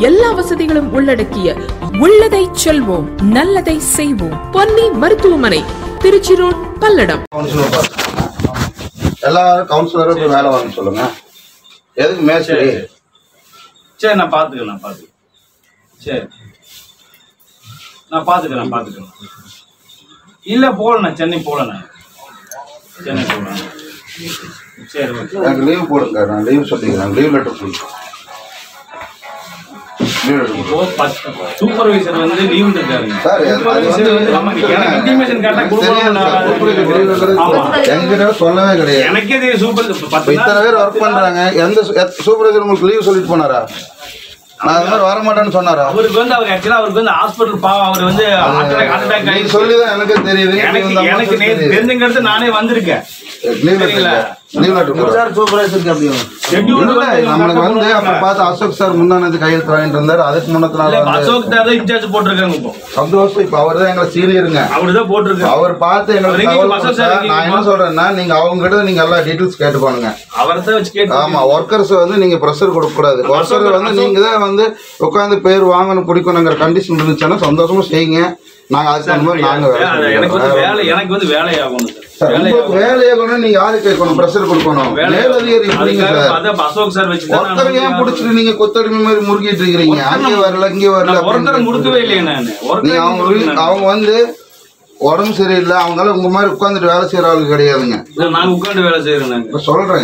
எல்லா வசதிகளும் உள்ளடக்கிய உள்ளதை செல்வோம் நல்லதை செய்வோம் பொன்னி மருத்துவமனை திருச்சி ரோட் பல்லடம் கவுன்சிலர் பார்த்துக்கோங்க. எல்லாரும் கவுன்சிலரும் போய் வேலை வாங்க சொல்லுங்க எதுக்கு மேஸ்திரி சரி நான் பார்த்துக்கிறேன் நான் பார்த்துக்கிறேன் சரி நான் பார்த்துக்கிறேன் பார்த்துக்கிறேன் இல்லை போகல நான் சென்னை போகல நான் சென்னை போகல சரி ஓகே எனக்கு லீவ் போடுங்க நான் லீவ் சொல்லிக்கிறேன் லீவ் லெட்டர் சொல்லிக்கிறேன் லீவ் லெட்டர் இப்போ பத்து சூப்பர்வைசர் வந்து லீவ் இருக்காருங்க சார் அது சூப்பர்வைசர் வந்து நமக்கு எனக்கு இன்டிமேஷன் கேட்டா கொடுக்கணும் ஆமா எங்கிட்ட சொல்லவே கிடையாது எனக்கே தெரியும் சூப்பர் இப்ப பத்து இத்தனை நாள் பேர் ஒர்க் பண்றாங்க எந்த சூப்பர்வைசர் உங்களுக்கு லீவ் சொல்லிட்டு போனாரா நான் அது மாதிரி வர மாட்டேன்னு சொன்னாரா அவருக்கு வந்து அவர் ஆக்சுவலா அவருக்கு வந்து ஹாஸ்பிட்டல் பாவம் அவர் வந்து ஹார்ட் அட்டாக் ஹார்ட் அட்டாக் நீங்க ஆயிடுச்சு சொல்லிதான் எனக்கு தெரியுது எனக்கு எனக்கு நேத்து தெரிஞ்சுங்கிறது நானே வந்திருக்கேன் லீவ் சரிங்களா? லெட்டர் லீவ் லெட்டர் சூப்பர்வைசருக்கு அப்படி Schedule இல்ல வந்து நம்மளுக்கு வந்து அப்ப பார்த்து அசோக் சார் முந்தானது கையெழுத்து வாங்கிட்டு இருந்தாரு அதுக்கு முன்னத்து இல்ல, நாள் இப்ப வந்து அசோக் தான் இன்சார்ஜ் போட்டிருக்காங்க இப்போ சந்தோஷம் இப்ப அவர் தான் எங்களை சீனியருங்க அவருதான் போட்டிருக்காரு அவர் பார்த்து எங்களுக்கு அவர் எங்க தகவல் அசோக் கொடுத்தா, சார் நான் என்ன சொல்றேன்னா நீங்க அவங்க கிட்ட நீங்க எல்லா டீடைல்ஸ் கேட்டுக்கோங்க அவரை தான் வச்சு கேட்டு ஆமா ஒர்க்கர்ஸ் வந்து நீங்க ப்ரெஷர் கொடுக்க கூடாது ஒர்க்கர் வந்து நீங்க தான் வந்து உட்காந்து பேர் வாங்கணும் பிடிக்கணுங்கிற கண்டிஷன் இருந்துச்சுன்னா சந்தோஷமா செய்யுங்க நாங்க அதுக்கு தகுந்த மாதிரி நாங்க வேலை அது எனக்கு வந்து செய்வோம். வேலை எனக்கு வந்து வேலை ஆகணும் சார் சார், வேலை உங்களுக்கு வேலையை கொண்டு நீங்க யாரு கேட்கணும் ப்ரெஷர் கொடுக்கணும் வேலை மேலதிகாரி எப்படிங்க அதுக்காக சார் அதான் இப்ப அசோக் சார் வச்சு தான் ஒருத்தர் ஏன் நான் பிடிச்சிட்டு நீங்க கொத்தடிமை மாதிரி முறுக்கிட்டு இருக்கிறீங்க அங்கே வரல இங்கே வரல நான் ஒருத்தரை அப்படின்னு முடுக்கவே இல்லையே நான் நீங்க அவங்க வீ- அவங்க வந்து உடம்பு சரியில்லை அவங்களால உங்க மாதிரி உட்காந்துட்டு வேலை செய்யற ஆளு கிடையாதுங்க நாங்க உட்கார்ந்து வேலை செய்யறோம் நாங்க இப்ப சொல்றேன்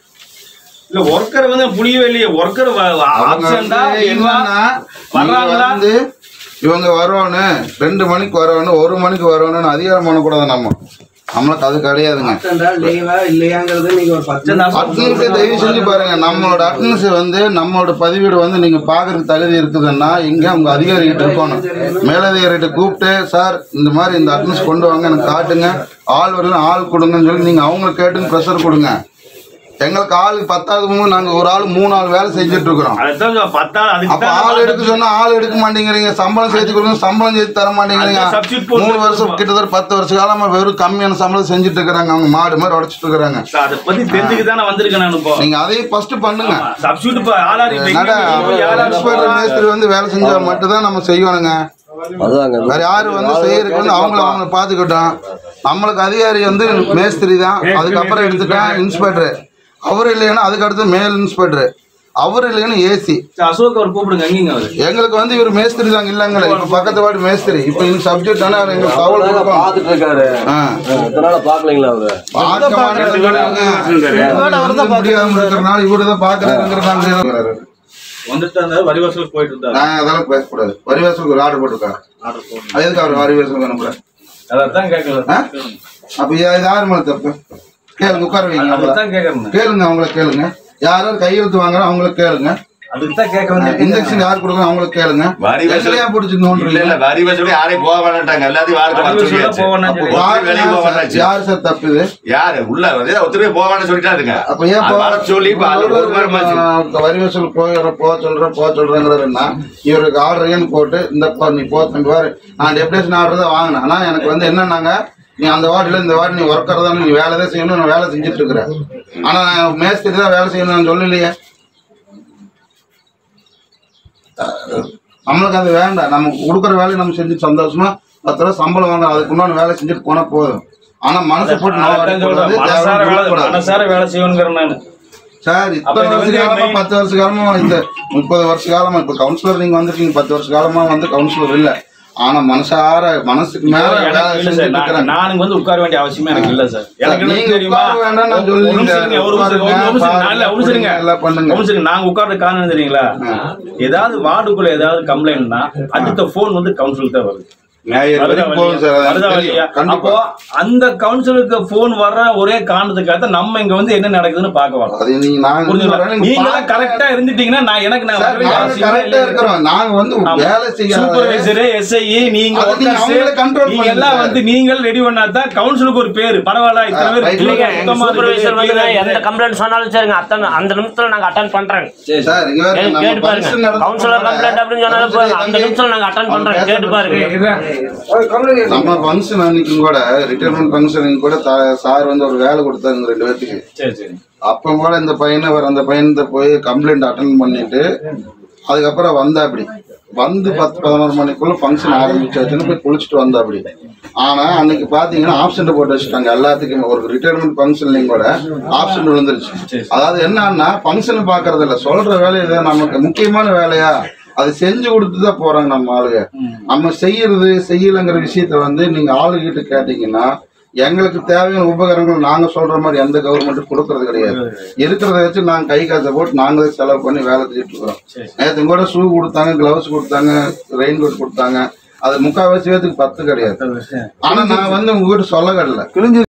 இல்ல ஒர்க்கர் வந்து புரியவே இல்லையே ஒர்க்கர் அவங்க ஆப்சண்டா வந்து என்னன்னா நீங்க வர்றாங்களா வந்து இவங்க வருவானு ரெண்டு மணிக்கு வருவானு ஒரு மணிக்கு வருவானு அதிகாரம் பண்ணக்கூடாது நம்ம நம்மளுக்கு அது கிடையாதுங்க லீவா இல்லையாங்கிறது நீங்க ஒரு பத்து நிமிஷம் அட்டனன்ஸை தயவு செஞ்சு பாருங்க நம்மளோட அட்டனன்ஸ் வந்து நம்மளோட பதிவீடு வந்து நீங்க பாக்குறதுக்கு தகுதி இருக்குதுன்னா இங்க உங்க அதிகாரிகிட்ட இருக்கணும் மேலதிகாரிகிட்ட கூப்பிட்டு சார் இந்த மாதிரி இந்த அட்டனன்ஸ் கொண்டு வாங்க எனக்கு காட்டுங்க ஆள் வரல ஆள் கொடுங்கன்னு சொல்லி நீங்க அவங்களுக்கு கேட்டுங்க ப்ரெஷர் கொடுங்க எங்களுக்கு ஆள் பத்தாவது மூணு நாங்க ஒரு ஆள் மூணு ஆள் வேலை செஞ்சுட்டு இருக்கிறோம் அதுதான் சொல்ல, பத்தா அதுக்கு அப்ப தான் ஆள் எடுக்க சொன்னா ஆள் எடுக்க மாட்டேங்கிறீங்க சம்பளம் சேர்த்து கொடுங்க சம்பளம் சேர்த்து தர மாட்டேங்கிறீங்க அதுதான் substitute போட்டு மூணு வருஷம் கிட்டத்தட்ட பத்து வருஷ காலமா வெறும் கம்மியான சம்பளம் செஞ்சுட்டு இருக்கிறாங்க அவங்க மாடு மாதிரி உடைச்சிட்டு இருக்கிறாங்க அதை பத்தி தெரிஞ்சுக்க தான் நான் வந்திருக்கேன் நான் இப்போ நீங்க அதையும் ஃபர்ஸ்ட் பண்ணுங்க சப்ஸ்டியூட் இப்போ ஆளாரி நட இன்ஸ்பெக்டர் மேஸ்திரி வந்து வேலை செஞ்சா மட்டும் தான் நம்ம செய்யணுங்க வேற யாரு வந்து செய்யறதுக்கு வந்து அவங்கள அவங்க பாத்துக்கிட்டோம் நம்மளுக்கு அதிகாரி வந்து மேஸ்திரி தான் அதுக்கப்புறம் எடுத்துட்டேன் இன்ஸ்பெக்டர் அவர் இல்லைன்னா அதுக்கு அடுத்து மேல் இன்ஸ்பெக்டர் அவர் இல்லைன்னா ஏசி அசோக் அவர் கூப்பிடுங்க எங்கேங்க அவரு எங்களுக்கு வந்து இவர் மேஸ்திரி தாங்க இல்லைங்களே இப்ப பக்கத்து வார்டு மேஸ்திரி இப்ப இந்த சப்ஜெக்ட் தானே அவர் எங்களுக்கு தகவல் கொடுக்கும் பாத்துட்டு இருக்காரு ஆ. இதனால பாக்கலீங்களா அவரு பார்க்க மாட்டேங்கிறாங்க. வந்து முடியாம இருக்கிறனால இவரு தான் பாக்குறாருங்கிறாங்க வந்துட்டு இருந்தாரு வரிவாசல் போயிட்டு இருந்தாரு நான் அதெல்லாம் பேசக்கூடாது வரிவாசலுக்கு ஒரு ஆர்டர் போட்டிருக்காரு ஆர்டர் போடணும் அது எதுக்கு அவர் வரிவாசலுக்கு அனுப்புறேன் அதான் கேட்கல ஆ? அப்ப இது யாரு மேல தப்பு கேளுங்க உட்கார வைங்க அவங்கள. அதுதான் கேட்கறேன் கேளுங்க அவங்கள கேளுங்க யாராவது கையெழுத்து வாங்குறோம் அவங்கள கேளுங்க அதுக்கு தான் கேட்க வந்து இன்ஜெக்ஷன் யார் கொடுக்கணும் அவங்கள கேளுங்க வரி வசூல் எங்களையா பிடிச்சி இல்ல நோண்டுறீங்க இல்ல வரி வசூல் யாரையும் போக வேணாட்டாங்க எல்லாத்தையும் வாரத்துக்கு வர சொல்லியாச்சு போவேன்னு அப்போ சொல்லி யார் வெளியே போக சார்- வேணாச்சு. யார் சார் தப்பு இது யாரு உள்ள வந்து ஒருத்தரே போக வேணாம்னு சொல்லிட்டாருங்க அப்ப ஏன் அது வர சொல்லி இப்ப அது ஒரு வாரம் ஆச்சு போ- வரி வசூல் போகிற போக சொல்றேன் போக சொல்றேங்கிறதுனா இவருக்கு ஆர்டர் ஏன்னு போட்டு இந்த போ நீ போ தம்பி பாரு நான் டெப்டேஷன் ஆர்டர் தான் வாங்கினேன் ஆனா எனக்கு வந்து என்னன்னாங்க நீ அந்த வார்டில் இந்த வார்டு நீ ஒர்க்கர் தானே நீ வேலை தான் செய்யணும் நான் வேலை செஞ்சுட்டு இருக்கிறேன் ஆனா நான் மேஸ்திரி தான் வேலை செய்யணும் நான் சொல்லலையே நம்மளுக்கு அது வேண்டாம் நம்ம கொடுக்குற வேலையை நம்ம செஞ்சு சந்தோஷமா பத்து ரூபா சம்பளம் வாங்குறோம் அதுக்கு உண்டான வேலை செஞ்சுட்டு போனா போதும் ஆனா மனசை போட்டு நோய் அதான் சொல்றேன். அடிக்கக்கூடாது, மனசார தேவையில்லாம வேலை கூடாது. மனசார வேலை செய்யணுங்கிறேன் நான் சார் அப்ப இத்தனை இது வருஷ வந்து காலமா main- பத்து வருஷ காலமா இந்த முப்பது வருஷ காலமா இப்ப கவுன்சிலர் நீங்க வந்திருக்கீங்க பத்து வருஷ காலமா வந்து கவுன்சிலர் இல்ல ஆனா மனசார மனசுக்கு மேல வேலை எனக்கு இல்ல சார் செஞ்சுட்டு நான் இருக்கிறாங்க நானுங்க வந்து உட்கார வேண்டிய அவசியமே எனக்கு இல்ல சார் எனக்கு என்ன நீங்க தெரியுமா உட்கார வேண்டாம் நான் ஒரு சொல்லலைங்க. நிமிஷம் இருங்க, ஒரு நிமிஷம் இருங்க, ஒரு நிமிஷம் இருங்க. இல்ல, ஒரு நிமிஷம் இருங்க. எல்லாம் பண்ணுங்க. ஒரு நிமிஷம் இருங்க. நாங்க உட்கார்ற காரணம் தெரியுங்களா ஏதாவது வார்டுக்குள்ள ஏதாவது கம்ப்ளைண்ட்னா அடுத்த போன் வந்து கவுன்சிலுக்கு தான் வருது மேயர் வருதா வரைக்கும் போகும் சார் வழியா? அது வருதா எனக்கு வழியா? தெரியும். கண்டிப்பா அப்போ அந்த கவுன்சிலுக்கு போன் வர்ற ஒரே காரணத்துக்காக தான் நம்ம இங்க வந்து என்ன நடக்குதுன்னு பார்க்க வரோம் அது நீங்க நாங்க புரிஞ்சுங்களா? சொல்றேன், நீங்க நீங்க பாருங்க. கரெக்டா இருந்துட்டீங்கன்னா நான் எனக்கு நான் சார், வர வேண்டிய நாங்க அவசியமே கரெக்டா இல்லை. இருக்கிறோம் நாங்க வந்து ஆமா. வேலை செய்ய சூப்பர்வைசர் எஸ்ஐ நீங்க அதை நீங்க workers, அவங்கள control நீங்க பண்ணுங்க எல்லாம் சார். வந்து நீங்கள் ரெடி பண்ணாதான் கவுன்சிலுக்கு ஒரு பேரு பரவாயில்ல இத்தனை ஆ, பேர் right. இல்லைங்க, எங்க சுத்தமா சூப்பர்வைசர் இருக்குது, வந்து clear ஆ எந்த இருக்குது. கம்ப்ளைண்ட் சொன்னாலும் சரிங்க அத்தனை அந்த நிமிஷத்துல நாங்க அட்டன் பண்றோங்க சார் இங்க வேற கேட்டு நம்ம கேட்டு பாருங்க function நடந்து கவுன்சிலர் கம்ப்ளைண்ட் அப்படின்னு சொன்னாலும் போதும் அந்த நிமிஷம் நாங்க அட்டன் பண்றோம் கேட்டு பாருங்க நம்ம ஃபங்க்ஷன் அன்னைக்கு கூட ரிட்டைர்மெண்ட் ஃபங்க்ஷன் கூட த- சார் வந்து ஒரு வேலை கொடுத்தாங்க ரெண்டு பேர்த்துக்கு சரி சரி அப்ப கூட இந்த பையனை அவர் அந்த பையன்கிட்ட போய் கம்ப்ளைண்ட் அட்டன் பண்ணிட்டு அதுக்கப்புறம் வந்தா அப்படி வந்து பத்து பதினோரு மணிக்குள்ள ஃபங்க்ஷன் ஆரம்பிச்சாச்சுன்னு போய் குளிச்சுட்டு வந்தா அப்படி ஆனா அன்னைக்கு பாத்தீங்கன்னா ஆப்ஷன் போட்டு வச்சுட்டாங்க எல்லாத்துக்குமே ஒரு ரிட்டையர்மெண்ட் ஃபங்க்ஷன்லையும் கூட ஆப்ஷன் விழுந்துருச்சு அதாவது என்னன்னா ஃபங்க்ஷன் பாக்குறது இல்ல சொல்ற வேலை இது நமக்கு முக்கியமான வேலையா அது செஞ்சு கொடுத்து தான் போறாங்க நம்ம ஆளுங்க நம்ம செய்யறது செய்யலைங்கிற விஷயத்த வந்து நீங்க ஆளுகிட்ட கேட்டீங்கன்னா எங்களுக்கு தேவையான உபகரணங்கள் நாங்க சொல்ற மாதிரி எந்த கவர்மெண்ட்டும் கொடுக்கறது கிடையாது இருக்கிறத வச்சு நாங்க கை காசை போட்டு நாங்களே செலவு பண்ணி வேலை செஞ்சுட்டு இருக்கிறோம் நேற்று கூட ஷூ கொடுத்தாங்க கிளவுஸ் கொடுத்தாங்க ரெயின் கோட் கொடுத்தாங்க அது முக்கால்வாசி பேத்துக்கு பத்து கிடையாது ஆனா நான் வந்து உங்ககிட்ட சொல்ல கடல கிழிஞ்சு